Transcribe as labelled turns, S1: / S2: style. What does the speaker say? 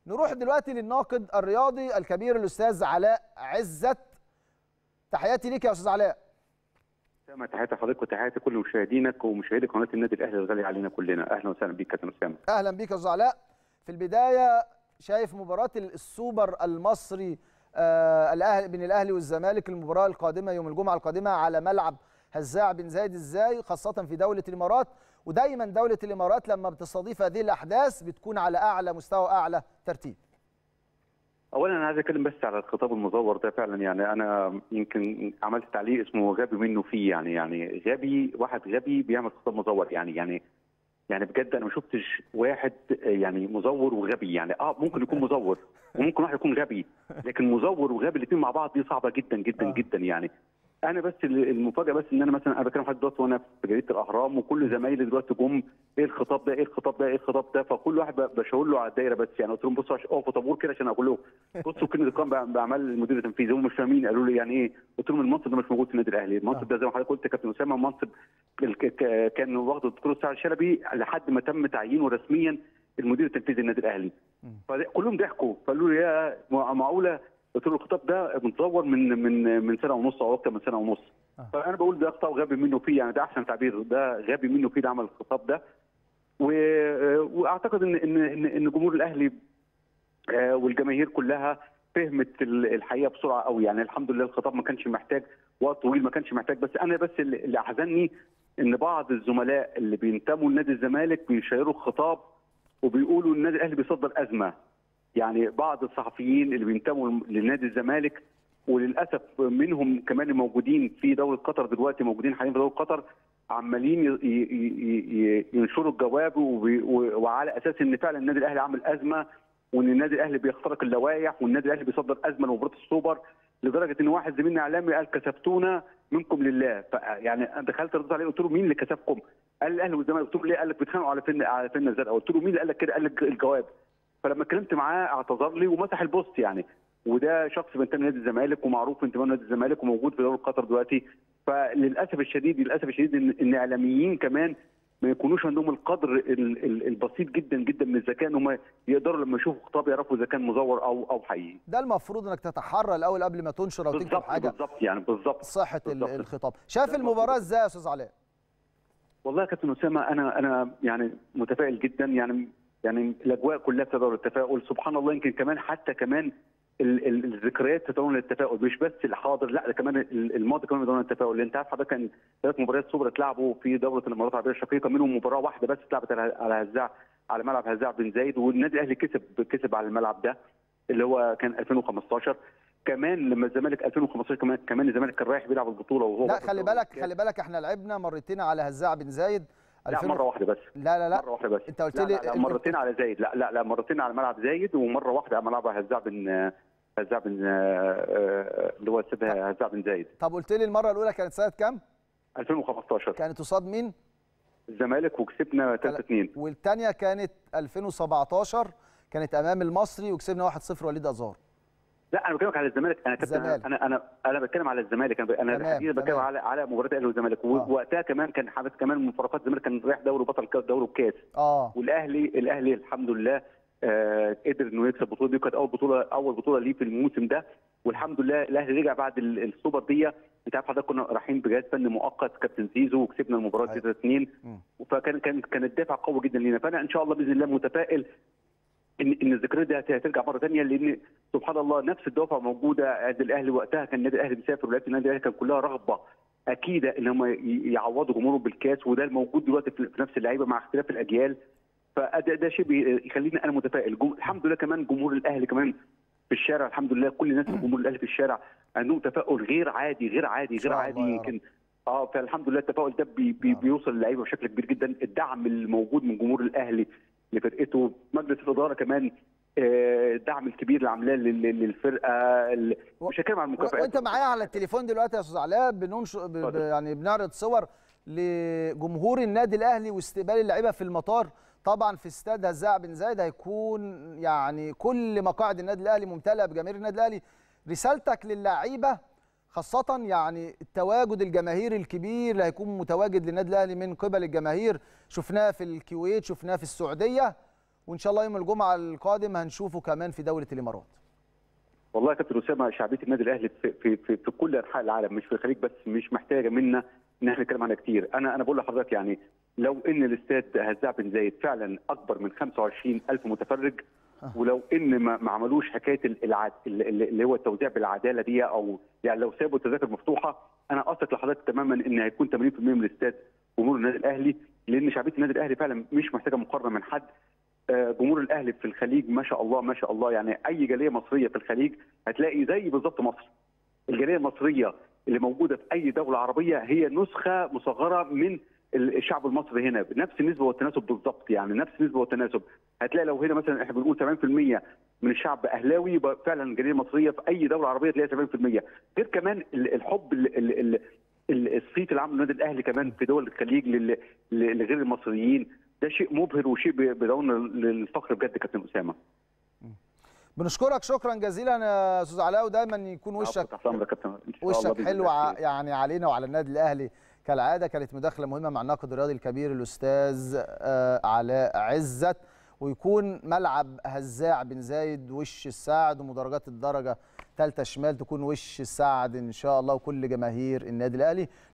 S1: نروح دلوقتي للناقد الرياضي الكبير الاستاذ علاء عزت تحياتي ليك يا استاذ علاء
S2: اسامه تحياتي لحضرتك وتحياتي كل مشاهدينك ومشاهدي قناه النادي الاهلي الغالي علينا كلنا اهلا وسهلا بيك كابتن اسامه
S1: اهلا بيك يا استاذ علاء في البدايه شايف مباراه السوبر المصري آه الاهلي بين الاهلي والزمالك المباراه القادمه يوم الجمعه القادمه على ملعب هزاع بن زايد ازاي خاصه في دوله الامارات ودايما دوله الامارات لما بتستضيف هذه الاحداث بتكون على اعلى مستوى اعلى ترتيب
S2: اولا انا عايز اتكلم بس على الخطاب المزور ده فعلا يعني انا يمكن عملت تعليق اسمه غبي منه فيه يعني يعني غبي واحد غبي بيعمل خطاب مزور يعني يعني يعني بجد انا ما شفتش واحد يعني مزور وغبي يعني اه ممكن يكون مزور وممكن واحد يكون غبي لكن مزور وغبي الاثنين مع بعض دي صعبه جدا جدا
S1: آه.
S2: جدا يعني انا بس المفاجاه بس ان انا مثلا انا بكلم حد دلوقتي وانا في جريده الاهرام وكل زمايلي دلوقتي جم ايه الخطاب ده ايه الخطاب ده ايه الخطاب ده فكل واحد ب- بشاور له على الدايره بس يعني قلت لهم بصوا عش- اقفوا طابور كده عشان اقول لهم بصوا كلمه القائم بأ- باعمال المدير التنفيذي هم مش فاهمين قالوا لي يعني ايه قلت لهم المنصب ده مش موجود في النادي الاهلي المنصب ده زي ما حضرتك قلت يا كابتن اسامه منصب ال- ك- ك- كان واخده الدكتور سعد شلبي لحد ما تم تعيينه رسميا المدير التنفيذي للنادي الاهلي فكلهم ضحكوا فقالوا لي يا مع- معقوله قلت له الخطاب ده متزور من من من سنه ونص او اكتر من سنه ونص
S1: آه.
S2: فانا بقول ده خطاب غبي منه فيه يعني ده احسن تعبير ده غبي منه فيه ده عمل الخطاب ده و- واعتقد ان ان ان إن جمهور الاهلي آه، والجماهير كلها فهمت ال- الحقيقه بسرعه قوي يعني الحمد لله الخطاب ما كانش محتاج وقت طويل ما كانش محتاج بس انا بس اللي اللي احزنني ان بعض الزملاء اللي بينتموا لنادي الزمالك بيشيروا الخطاب وبيقولوا النادي الاهلي بيصدر ازمه يعني بعض الصحفيين اللي بينتموا لنادي الزمالك وللاسف منهم كمان الموجودين في دوله قطر دلوقتي موجودين حاليا في دوله قطر عمالين ي- ي- ي- ي- ينشروا الجواب وبي- و- وعلى اساس ان فعلا النادي الاهلي عامل ازمه وان النادي الاهلي بيخترق اللوائح والنادي الاهلي بيصدر ازمه لمباراه السوبر لدرجه ان واحد زميلنا اعلامي قال كسفتونا منكم لله يعني أنا دخلت رديت عليه قلت له مين اللي كسبكم؟ قال الاهلي والزمالك قلت له ليه؟ قال لك بيتخانقوا على فن على فن الزرقاء قلت له مين اللي قال لك كده؟ قال لك الجواب فلما اتكلمت معاه اعتذر لي ومسح البوست يعني وده شخص بينتمي لنادي الزمالك ومعروف انتمائه لنادي الزمالك وموجود في دوله قطر دلوقتي فللاسف الشديد للاسف الشديد ان ان اعلاميين كمان ما يكونوش عندهم القدر ال- ال- البسيط جدا جدا من الذكاء ان هم يقدروا لما يشوفوا خطاب يعرفوا اذا كان مزور او او حقيقي
S1: ده المفروض انك تتحرى الاول قبل ما تنشر او تكتب
S2: بالظبط
S1: حاجه
S2: بالظبط يعني بالظبط
S1: صحه ال-
S2: بالظبط.
S1: الخطاب شاف
S2: ده
S1: المباراه
S2: المفروض.
S1: ازاي يا استاذ علاء
S2: والله يا كابتن اسامه انا انا يعني متفائل جدا يعني يعني الاجواء كلها تدور التفاؤل سبحان الله يمكن كمان حتى كمان ال- ال- الذكريات تدور للتفاؤل مش بس الحاضر لا ده كمان ال- الماضي كمان تدور للتفاؤل لان انت عارف حضرتك كان ثلاث مباريات سوبر اتلعبوا في دوله الامارات العربيه الشقيقه منهم مباراه واحده بس اتلعبت على على هزاع على ملعب هزاع بن زايد والنادي الاهلي كسب كسب على الملعب ده اللي هو كان 2015 كمان لما الزمالك 2015 كمان كمان الزمالك كان رايح بيلعب البطوله وهو
S1: لا
S2: بطل
S1: خلي
S2: دوري
S1: بالك
S2: الكاس.
S1: خلي بالك احنا لعبنا مرتين على هزاع بن زايد
S2: لا
S1: 2000
S2: مره واحده بس
S1: لا لا لا
S2: مره واحده بس
S1: انت قلت
S2: لا
S1: لي
S2: لا, لا
S1: انت
S2: مرتين على زايد لا لا لا مرتين على ملعب زايد ومره واحده على ملعب هزاع بن هزاع بن آه، اللي هو سيبها هزاع بن زايد
S1: طب قلت لي المره الاولى كانت سنه كام
S2: 2015
S1: كانت قصاد مين
S2: الزمالك وكسبنا 3 2
S1: والثانيه كانت 2017 كانت امام المصري وكسبنا 1-0 وليد ازار
S2: لا انا بكلمك على الزمالك انا كابتن
S1: الزمالك.
S2: انا انا انا بتكلم على الزمالك انا ب- انا
S1: تمام،
S2: حقيقة بتكلم
S1: تمام.
S2: على على مباراه الاهلي والزمالك
S1: آه.
S2: ووقتها كمان كان حدث كمان مفارقات الزمالك كان رايح دوري بطل كاس دوري الكاس
S1: اه
S2: والاهلي الاهلي الحمد لله آه قدر انه يكسب البطوله دي وكانت اول بطوله اول بطوله ليه في الموسم ده والحمد لله الاهلي رجع بعد ال- السوبر دي انت عارف حضرتك كنا رايحين بجهاز فني مؤقت كابتن زيزو وكسبنا المباراه دي 3 2
S1: مم.
S2: فكان كان كان الدافع قوي جدا لينا فانا ان شاء الله باذن الله متفائل ان ان الذكريات دي هت- هترجع مره ثانيه لان سبحان الله نفس الدوافع موجوده عند الاهلي وقتها كان النادي الاهلي مسافر ولعيبه النادي الاهلي كان كلها رغبه اكيده ان هم ي- يعوضوا جمهورهم بالكاس وده الموجود دلوقتي في في نفس اللعيبه مع اختلاف الاجيال فده ده شيء بي- يخليني انا متفائل جم... الحمد لله كمان جمهور الاهلي كمان في الشارع الحمد لله كل الناس جمهور الاهلي في الشارع عندهم تفاؤل غير عادي غير عادي
S1: شاء
S2: غير
S1: الله
S2: عادي
S1: يا رب.
S2: يمكن اه فالحمد لله التفاؤل ده بي بي
S1: يا رب.
S2: بيوصل للعيبه بشكل كبير جدا الدعم الموجود من جمهور الاهلي لفرقته مجلس الاداره كمان آه، الدعم الكبير اللي عاملاه لل- لل- للفرقه ال-
S1: و-
S2: مش هتكلم عن المكافآت
S1: وانت معايا على التليفون دلوقتي يا استاذ علاء بننشر ب... ب...
S2: اتفضل.
S1: يعني بنعرض صور لجمهور النادي الاهلي واستقبال اللعيبه في المطار طبعا في استاد هزاع بن زايد هيكون يعني كل مقاعد النادي الاهلي ممتلئه بجماهير النادي الاهلي رسالتك للعيبه خاصة يعني التواجد الجماهيري الكبير اللي هيكون متواجد للنادي الاهلي من قبل الجماهير شفناه في الكويت شفناه في السعودية وان شاء الله يوم الجمعه القادم هنشوفه كمان في دوله الامارات
S2: والله يا كابتن اسامه شعبيه النادي الاهلي في, في, في, في كل انحاء العالم مش في الخليج بس مش محتاجه منا ان احنا نتكلم عنها كتير انا انا بقول لحضرتك يعني لو ان الاستاد هزاع بن زايد فعلا اكبر من 25 الف متفرج ولو ان ما, ما عملوش حكايه العد... اللي هو التوزيع بالعداله دي او يعني لو سابوا التذاكر مفتوحه انا اثق لحضرتك تماما ان هيكون 80% من الاستاد جمهور النادي الاهلي لان شعبيه النادي الاهلي فعلا مش محتاجه مقارنه من حد جمهور الاهلي في الخليج ما شاء الله ما شاء الله يعني اي جاليه مصريه في الخليج هتلاقي زي بالظبط مصر الجاليه المصريه اللي موجوده في اي دوله عربيه هي نسخه مصغره من الشعب المصري هنا بنفس النسبه والتناسب بالظبط يعني نفس النسبه والتناسب هتلاقي لو هنا مثلا احنا بنقول 70% من الشعب اهلاوي يبقى فعلا الجاليه المصريه في اي دوله عربيه تلاقي 70% غير كمان الحب الصيت اللي عامله النادي الاهلي كمان في دول الخليج لغير المصريين ده شيء مبهر وشيء بيدعونا للفخر بجد كابتن اسامه
S1: بنشكرك شكرا جزيلا يا استاذ علاء ودايما يكون وشك وشك حلو يعني علينا وعلى النادي الاهلي كالعاده كانت مداخله مهمه مع الناقد الرياضي الكبير الاستاذ علاء عزت ويكون ملعب هزاع بن زايد وش السعد ومدرجات الدرجه ثالثه شمال تكون وش السعد ان شاء الله وكل جماهير النادي الاهلي